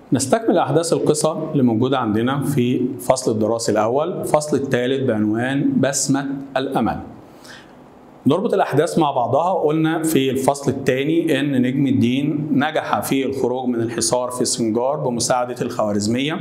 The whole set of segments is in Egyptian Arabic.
نستكمل أحداث القصة اللي موجودة عندنا في فصل الدراسي الأول الفصل الثالث بعنوان بسمة الأمل نربط الأحداث مع بعضها قلنا في الفصل الثاني إن نجم الدين نجح في الخروج من الحصار في سنجار بمساعدة الخوارزمية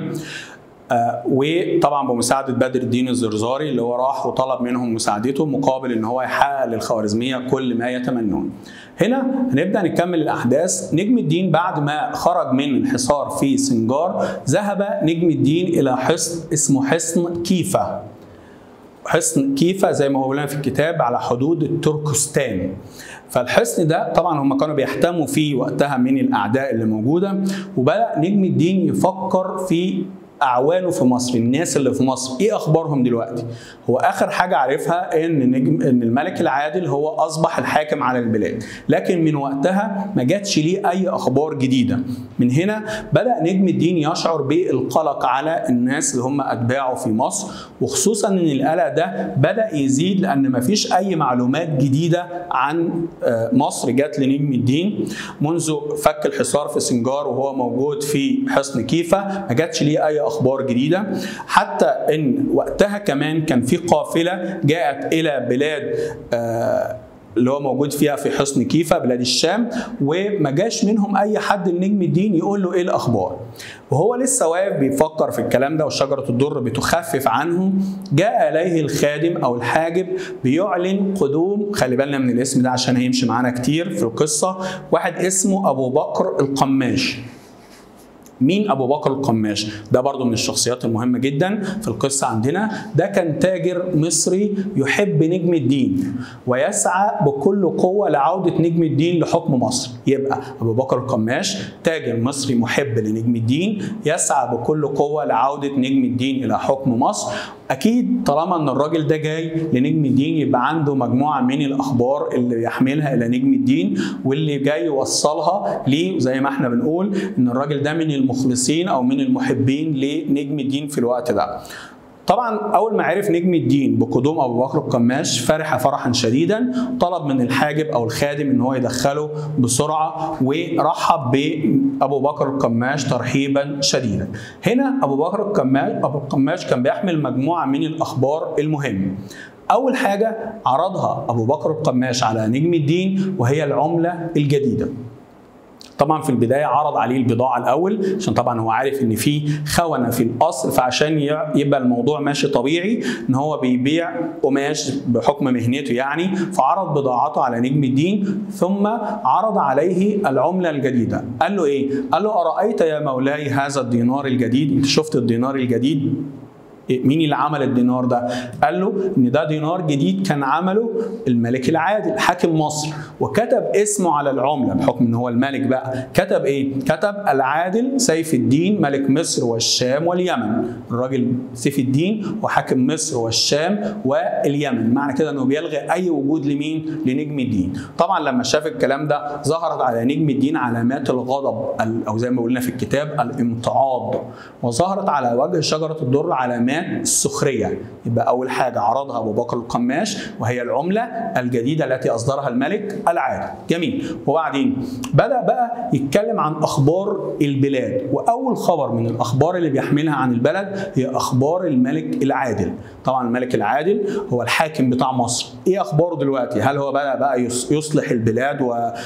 آه وطبعا بمساعده بدر الدين الزرزاري اللي هو راح وطلب منهم مساعدته مقابل ان هو يحقق للخوارزميه كل ما يتمنون. هنا هنبدا نكمل الاحداث نجم الدين بعد ما خرج من الحصار في سنجار ذهب نجم الدين الى حصن اسمه حصن كيفا. حصن كيفا زي ما هو لنا في الكتاب على حدود التركستان. فالحصن ده طبعا هم كانوا بيحتموا فيه وقتها من الاعداء اللي موجوده وبدا نجم الدين يفكر في اعوانه في مصر الناس اللي في مصر ايه اخبارهم دلوقتي هو اخر حاجه عارفها ان نجم ان الملك العادل هو اصبح الحاكم على البلاد لكن من وقتها ما جاتش ليه اي اخبار جديده من هنا بدا نجم الدين يشعر بالقلق على الناس اللي هم اتباعه في مصر وخصوصا ان القلق ده بدا يزيد لان ما فيش اي معلومات جديده عن مصر جات لنجم الدين منذ فك الحصار في سنجار وهو موجود في حصن كيفا ما جاتش ليه اي اخبار جديده حتى ان وقتها كمان كان في قافله جاءت الى بلاد آه اللي هو موجود فيها في حصن كيفا بلاد الشام وما جاش منهم اي حد لنجم الدين يقول له ايه الاخبار وهو لسه واقف بيفكر في الكلام ده وشجره الدر بتخفف عنه جاء اليه الخادم او الحاجب بيعلن قدوم خلي بالنا من الاسم ده عشان هيمشي معانا كتير في القصه واحد اسمه ابو بكر القماش مين ابو بكر القماش ده برضو من الشخصيات المهمه جدا في القصه عندنا ده كان تاجر مصري يحب نجم الدين ويسعى بكل قوه لعوده نجم الدين لحكم مصر يبقى ابو بكر القماش تاجر مصري محب لنجم الدين يسعى بكل قوه لعوده نجم الدين الى حكم مصر اكيد طالما ان الراجل ده جاي لنجم الدين يبقى عنده مجموعه من الاخبار اللي يحملها الى نجم الدين واللي جاي يوصلها ليه زي ما احنا بنقول ان الراجل ده من المخلصين او من المحبين لنجم الدين في الوقت ده طبعا اول ما عرف نجم الدين بقدوم ابو بكر القماش فرح فرحا شديدا طلب من الحاجب او الخادم ان هو يدخله بسرعه ورحب بابو بكر القماش ترحيبا شديدا هنا ابو بكر القماش ابو القماش كان بيحمل مجموعه من الاخبار المهمه اول حاجه عرضها ابو بكر القماش على نجم الدين وهي العمله الجديده طبعا في البدايه عرض عليه البضاعه الاول عشان طبعا هو عارف ان في خونه في القصر فعشان يبقى الموضوع ماشي طبيعي ان هو بيبيع قماش بحكم مهنته يعني فعرض بضاعته على نجم الدين ثم عرض عليه العمله الجديده قال له ايه قال له ارايت يا مولاي هذا الدينار الجديد انت شفت الدينار الجديد مين اللي عمل الدينار ده؟ قال له ان ده دينار جديد كان عمله الملك العادل حاكم مصر وكتب اسمه على العمله بحكم ان هو الملك بقى كتب ايه؟ كتب العادل سيف الدين ملك مصر والشام واليمن الراجل سيف الدين وحاكم مصر والشام واليمن معنى كده انه بيلغي اي وجود لمين؟ لنجم الدين طبعا لما شاف الكلام ده ظهرت على نجم الدين علامات الغضب او زي ما قلنا في الكتاب الامتعاض وظهرت على وجه شجره الدر علامات السخريه يبقى اول حاجه عرضها ابو بكر القماش وهي العمله الجديده التي اصدرها الملك العادل جميل وبعدين بدا بقى يتكلم عن اخبار البلاد واول خبر من الاخبار اللي بيحملها عن البلد هي اخبار الملك العادل طبعا الملك العادل هو الحاكم بتاع مصر ايه اخباره دلوقتي هل هو بدا بقى يصلح البلاد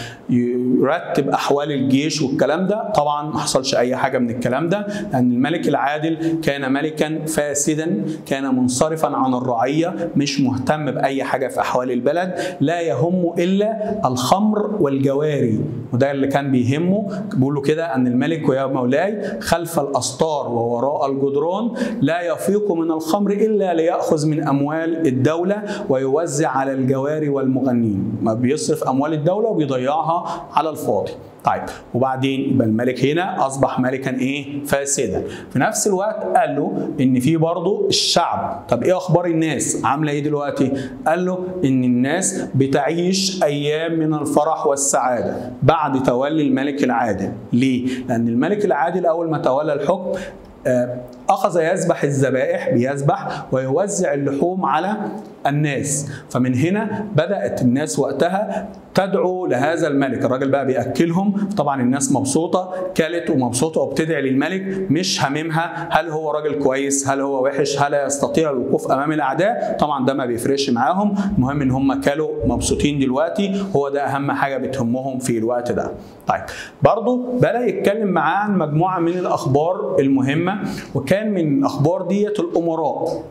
ويرتب احوال الجيش والكلام ده طبعا ما حصلش اي حاجه من الكلام ده لان الملك العادل كان ملكا فاسدا فاسدا كان منصرفا عن الرعيه مش مهتم باي حاجه في احوال البلد لا يهمه الا الخمر والجواري وده اللي كان بيهمه بيقولوا كده ان الملك ويا مولاي خلف الاسطار ووراء الجدران لا يفيق من الخمر الا لياخذ من اموال الدوله ويوزع على الجواري والمغنين ما بيصرف اموال الدوله وبيضيعها على الفاضي طيب وبعدين يبقى الملك هنا اصبح ملكا ايه فاسدا في نفس الوقت قال له ان في برضه الشعب طب ايه اخبار الناس عامله ايه دلوقتي قال له ان الناس بتعيش ايام من الفرح والسعاده بعد تولي الملك العادل ليه لان الملك العادل اول ما تولى الحكم اخذ يذبح الذبائح بيذبح ويوزع اللحوم على الناس فمن هنا بدات الناس وقتها تدعو لهذا الملك الراجل بقى بياكلهم طبعا الناس مبسوطه كلت ومبسوطه وبتدعي للملك مش هاممها هل هو راجل كويس هل هو وحش هل يستطيع الوقوف امام الاعداء طبعا ده ما بيفرقش معاهم المهم ان هم كلوا مبسوطين دلوقتي هو ده اهم حاجه بتهمهم في الوقت ده طيب برضه بدا يتكلم معاه عن مجموعه من الاخبار المهمه وكان من الاخبار ديت الامراء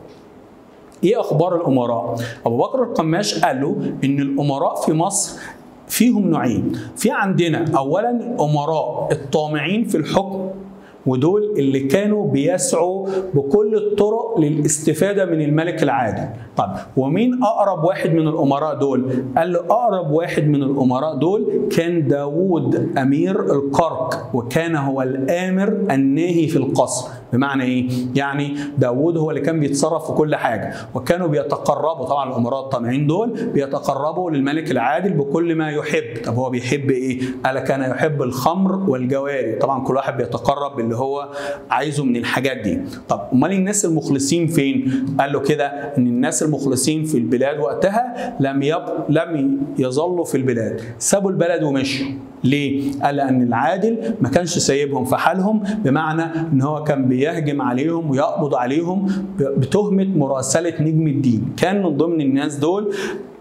ايه اخبار الامراء ابو بكر القماش قال له ان الامراء في مصر فيهم نوعين في عندنا اولا الامراء الطامعين في الحكم ودول اللي كانوا بيسعوا بكل الطرق للاستفادة من الملك العادل طب ومين أقرب واحد من الأمراء دول؟ قال له أقرب واحد من الأمراء دول كان داوود أمير القرق وكان هو الآمر الناهي في القصر بمعنى إيه؟ يعني داوود هو اللي كان بيتصرف في كل حاجة وكانوا بيتقربوا طبعا الأمراء الطامعين دول بيتقربوا للملك العادل بكل ما يحب طب هو بيحب إيه؟ قال كان يحب الخمر والجواري طبعا كل واحد بيتقرب اللي هو عايزه من الحاجات دي طب امال الناس المخلصين فين قال له كده ان الناس المخلصين في البلاد وقتها لم يب... لم يظلوا في البلاد سابوا البلد ومشوا ليه؟ قال لأن العادل ما كانش سايبهم في حالهم بمعنى إن هو كان بيهجم عليهم ويقبض عليهم بتهمة مراسلة نجم الدين، كان من ضمن الناس دول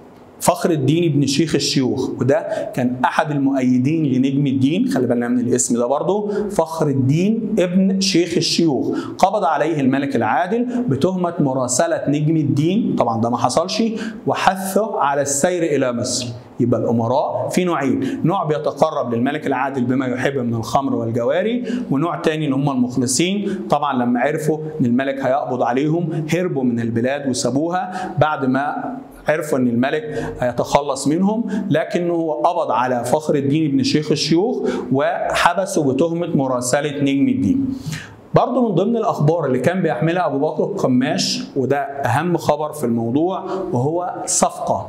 فخر الدين ابن شيخ الشيوخ وده كان احد المؤيدين لنجم الدين خلي بالنا من الاسم ده برضه فخر الدين ابن شيخ الشيوخ قبض عليه الملك العادل بتهمه مراسله نجم الدين طبعا ده ما حصلش وحثه على السير الى مصر يبقى الامراء في نوعين نوع بيتقرب للملك العادل بما يحب من الخمر والجواري ونوع تاني اللي هم المخلصين طبعا لما عرفوا ان الملك هيقبض عليهم هربوا من البلاد وسابوها بعد ما عرفوا ان الملك هيتخلص منهم لكنه هو قبض على فخر الدين بن شيخ الشيوخ وحبسه بتهمه مراسله نجم الدين برضه من ضمن الاخبار اللي كان بيحملها ابو بكر القماش وده اهم خبر في الموضوع وهو صفقه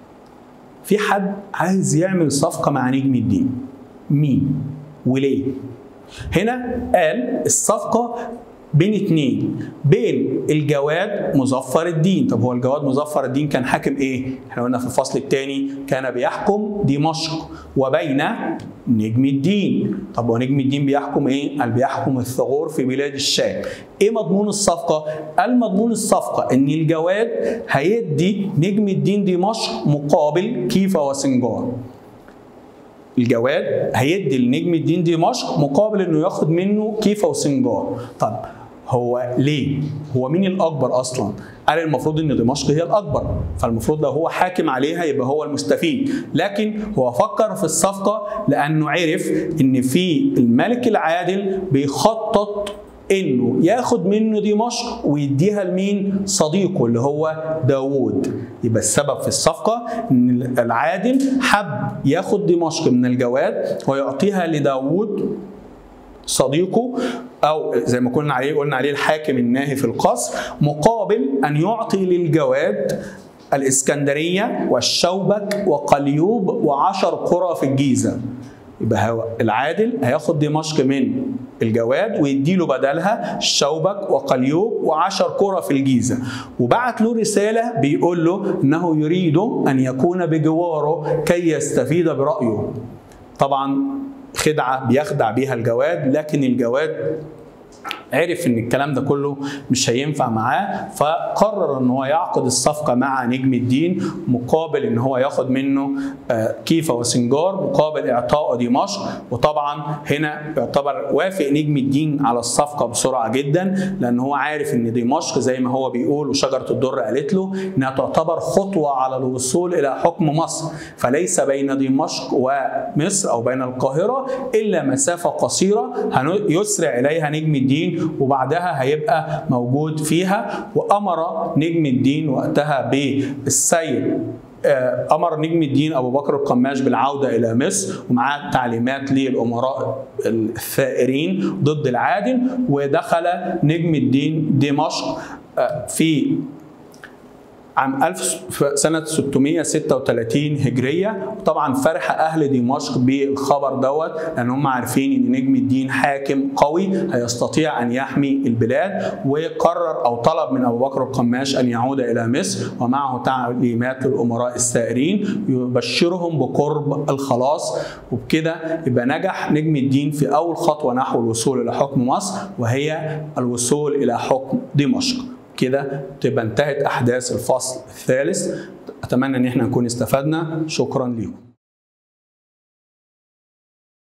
في حد عايز يعمل صفقه مع نجم الدين مين وليه هنا قال الصفقه بين اتنين بين الجواد مظفر الدين طب هو الجواد مظفر الدين كان حاكم ايه احنا قلنا في الفصل الثاني كان بيحكم دمشق وبين نجم الدين طب ونجم الدين بيحكم ايه قال بيحكم الثغور في بلاد الشام ايه مضمون الصفقه قال مضمون الصفقه ان الجواد هيدي نجم الدين دمشق مقابل كيفه وسنجار الجواد هيدي لنجم الدين دمشق مقابل انه ياخد منه كيفه وسنجار طب هو ليه؟ هو مين الاكبر اصلا؟ قال المفروض ان دمشق هي الاكبر فالمفروض لو هو حاكم عليها يبقى هو المستفيد لكن هو فكر في الصفقه لانه عرف ان في الملك العادل بيخطط انه ياخد منه دمشق ويديها لمين؟ صديقه اللي هو داوود يبقى السبب في الصفقه ان العادل حب ياخد دمشق من الجواد ويعطيها لداوود صديقه او زي ما كنا عليه قلنا عليه الحاكم الناهي في القصر مقابل ان يعطي للجواد الاسكندريه والشوبك وقليوب وعشر قرى في الجيزه يبقى هو العادل هياخد دمشق من الجواد ويديله بدلها الشوبك وقليوب وعشر قرى في الجيزة وبعت له رسالة بيقول له أنه يريد أن يكون بجواره كي يستفيد برأيه طبعا خدعة بيخدع بيها الجواد لكن الجواد عرف ان الكلام ده كله مش هينفع معاه فقرر ان هو يعقد الصفقه مع نجم الدين مقابل ان هو ياخد منه كيفه وسنجار مقابل اعطائه دمشق وطبعا هنا يعتبر وافق نجم الدين على الصفقه بسرعه جدا لان هو عارف ان دمشق زي ما هو بيقول وشجره الدر قالت له انها تعتبر خطوه على الوصول الى حكم مصر فليس بين دمشق ومصر او بين القاهره الا مسافه قصيره يسرع اليها نجم الدين وبعدها هيبقى موجود فيها وامر نجم الدين وقتها بالسير امر نجم الدين ابو بكر القماش بالعوده الى مصر ومعاه تعليمات للامراء الثائرين ضد العادل ودخل نجم الدين دمشق في عام 1000 سنة 636 هجرية طبعا فرح أهل دمشق بالخبر دوت لأن هم عارفين إن نجم الدين حاكم قوي هيستطيع أن يحمي البلاد وقرر أو طلب من أبو بكر القماش أن يعود إلى مصر ومعه تعليمات للأمراء السائرين يبشرهم بقرب الخلاص وبكده يبقى نجح نجم الدين في أول خطوة نحو الوصول إلى حكم مصر وهي الوصول إلى حكم دمشق كده تبقى انتهت احداث الفصل الثالث اتمنى ان احنا نكون استفدنا شكرا لكم